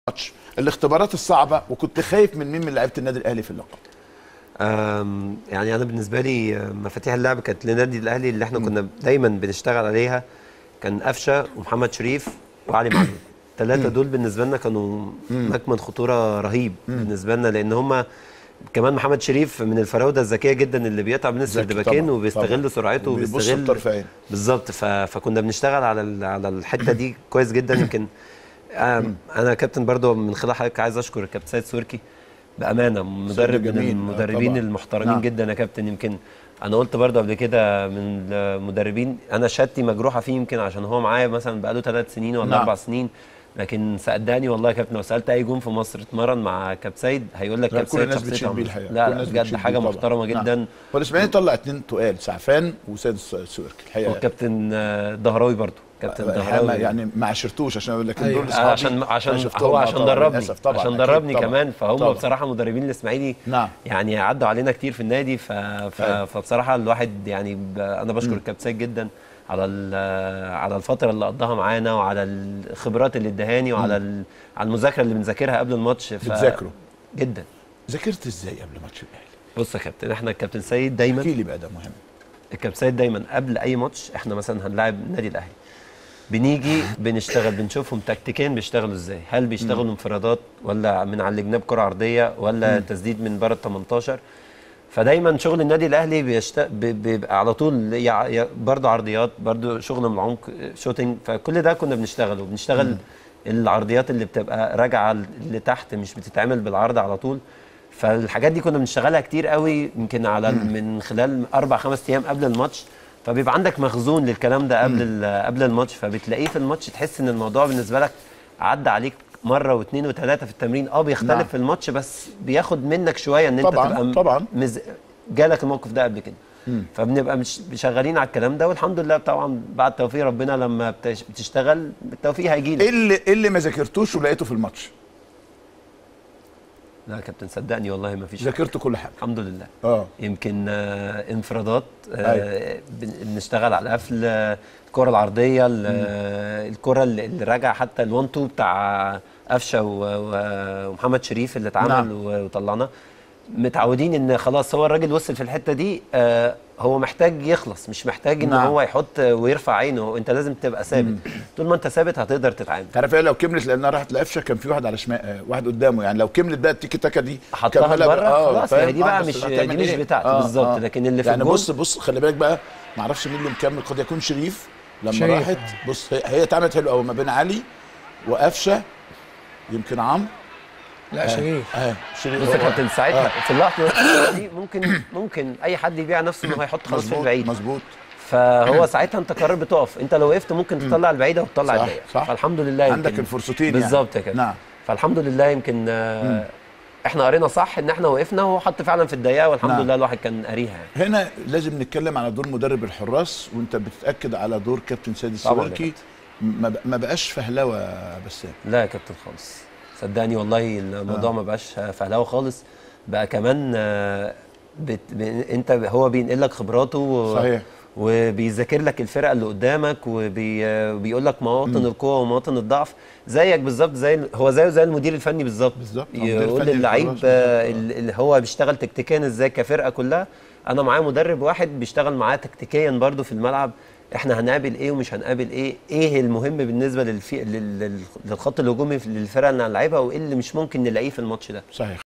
الماتش الاختبارات الصعبه وكنت خايف من مين من لعيبه النادي الاهلي في اللقاء أم، يعني انا بالنسبه لي آه، مفاتيح اللعب كانت للنادي الاهلي اللي احنا كنا دايما بنشتغل عليها كان قفشه ومحمد شريف وعلي معلول الثلاثه دول بالنسبه لنا كانوا مكمن خطوره رهيب بالنسبه لنا لان هم كمان محمد شريف من الفراوده الذكيه جدا اللي بيقطع بين ذكي السردباكين طبعاً، وبيستغل طبعاً. سرعته وبيبص وبيستغل بطرفين. بالظبط ف... فكنا بنشتغل على ال... على الحته دي كويس جدا يمكن آم، انا كابتن برضو من خلال حضرتك عايز اشكر الكابتن سيد سوركي بامانه مدرب من جميل. آه، المدربين طبعاً. المحترمين نعم. جدا يا كابتن يمكن انا قلت برضو قبل كده من المدربين انا شهادتي مجروحه فيه يمكن عشان هو معايا مثلا بقاله ثلاث سنين ولا نعم. اربع سنين لكن صدقني والله يا كابتن لو سالت اي جون في مصر اتمرن مع كابتن سيد هيقول لك لا، كابتن كل سيد الناس شخصيته بتشيد عاملة. بيه الحقيقه لا كل لا الناس بجد بتشيد حاجه بيه طبعاً. محترمه نعم. جدا والاسماعيلي طلع اتنين تقال سعفان وسيد السويركي الحقيقه والكابتن آه، دهراوي برضو كابتن الحقيقة دهراوي يعني ما عشرتوش عشان اقول لك أيوة. دول آه، اصحابي عشان عشان أنا شفتهم. هو آه، عشان طبعاً، دربني للأسف طبعاً، عشان أكيد دربني طبعاً. كمان فهم طبعاً. بصراحه مدربين الاسماعيلي نعم. يعني عدوا علينا كتير في النادي ف... ف... أيوة. فبصراحه الواحد يعني ب... انا بشكر الكابتن سيد جدا على ال... على الفتره اللي قضاها معانا وعلى الخبرات اللي ادهاني وعلى ال... على المذاكره اللي بنذاكرها قبل الماتش ف... بتذاكروا. جدا ذاكرت ازاي قبل ماتش الاهلي؟ بص يا كابتن احنا الكابتن سيد دايما احكي لي بقى ده مهم الكابتن سيد دايما قبل اي ماتش احنا مثلا هنلاعب النادي الاهلي بنيجي بنشتغل بنشوفهم تكتيكيا بيشتغلوا ازاي هل بيشتغلوا انفرادات ولا من على الجناب كره عرضيه ولا تسديد من بره ال 18 فدايما شغل النادي الاهلي بيشت... بي- بيبقى على طول يع... ي... برضه عرضيات برضه شغل من العمق شوتنج فكل ده كنا بنشتغله بنشتغل العرضيات اللي بتبقى راجعه لتحت مش بتتعمل بالعرض على طول فالحاجات دي كنا بنشتغلها كتير قوي يمكن على من خلال اربع خمس ايام قبل الماتش فبيبقى عندك مخزون للكلام ده قبل ال- قبل الماتش فبتلاقيه في الماتش تحس ان الموضوع بالنسبه لك عدى عليك مره واثنين وثلاثه في التمرين اه بيختلف نعم. في الماتش بس بياخد منك شويه ان انت طبعاً، تبقى م- طبعاً. مز... جالك الموقف ده قبل كده فبنبقى مش شغالين على الكلام ده والحمد لله طبعا بعد توفيق ربنا لما بتش... بتشتغل التوفيق هيجي لك ايه اللي ايه اللي ما ذاكرتوش ولقيته في الماتش؟ لا يا كابتن صدقني والله ما فيش ذاكرت كل حاجه الحمد لله اه يمكن آه، انفرادات أيوة. آه، بن- بنشتغل على القفل آه، الكره العرضيه ال- آه، الكره اللي اللي راجع حتى ال1 2 بتاع قفشه و- و- ومحمد شريف اللي اتعمل نعم. و- وطلعناه متعودين ان خلاص هو الراجل وصل في الحته دي آه، هو محتاج يخلص مش محتاج ان نعم. هو يحط ويرفع عينه انت لازم تبقى ثابت طول ما انت ثابت هتقدر تتعامل تعرف ايه لو كملت لانها راحت لقفشه كان في واحد على شمال آه، واحد قدامه يعني لو كملت بقى التيكي تاكا دي حطها كملها بره بقى- خلاص فاهم؟ يعني دي بقى بس مش هتعمل دي مش إيه؟ بتاعتي بالظبط لكن اللي في يعني الجون بص بص خلي بالك بقى ما اعرفش مين اللي مكمل قد يكون شريف لما شريف. راحت بص هي, هي اتعملت حلو قوي ما بين علي وقفشه يمكن عمرو لا شريف اه شريف بص يا هو- كابتن ساعتها آه. في اللحظه دي ممكن ممكن اي حد يبيع نفسه انه هيحط خلاص في مظبوط البعيد مظبوط فهو ساعتها انت قرار بتقف انت لو وقفت ممكن تطلع البعيده وتطلع صح، الضيقه صح. فالحمد لله عندك يمكن الفرصتين يعني. بالظبط يا كابتن نعم. فالحمد لله يمكن آه، احنا قرينا صح ان احنا وقفنا وهو حط فعلا في الضيقه والحمد نعم. لله الواحد كان قاريها يعني هنا لازم نتكلم على دور مدرب الحراس وانت بتتاكد على دور كابتن سيد طبعاً يا السواكي ما ب- ما بقاش فهلوه يا بسام لا يا كابتن خالص صدقني والله الموضوع آه. ما بقاش فهلاوه خالص بقى كمان آه، بت... ب... انت هو بينقل لك خبراته و... صحيح. وبيذاكر لك الفرقه اللي قدامك وبي... وبيقول لك مواطن القوه ومواطن الضعف زيك بالظبط زي ال- هو زيه زي المدير الفني بالظبط بالظبط. آه، مدير يقول فني للعيب للحراس آه، بالظبط. ال- اللي هو بيشتغل تكتيكيا ازاي كفرقه كلها انا معايا مدرب واحد بيشتغل معاه تكتيكيا برضو في الملعب احنا هنقابل ايه ومش هنقابل ايه ايه المهم بالنسبه للفي... لل... لل- للخط الهجومي للفرقه اللي هنلعبها وايه اللي مش ممكن نلاقيه في الماتش ده صحيح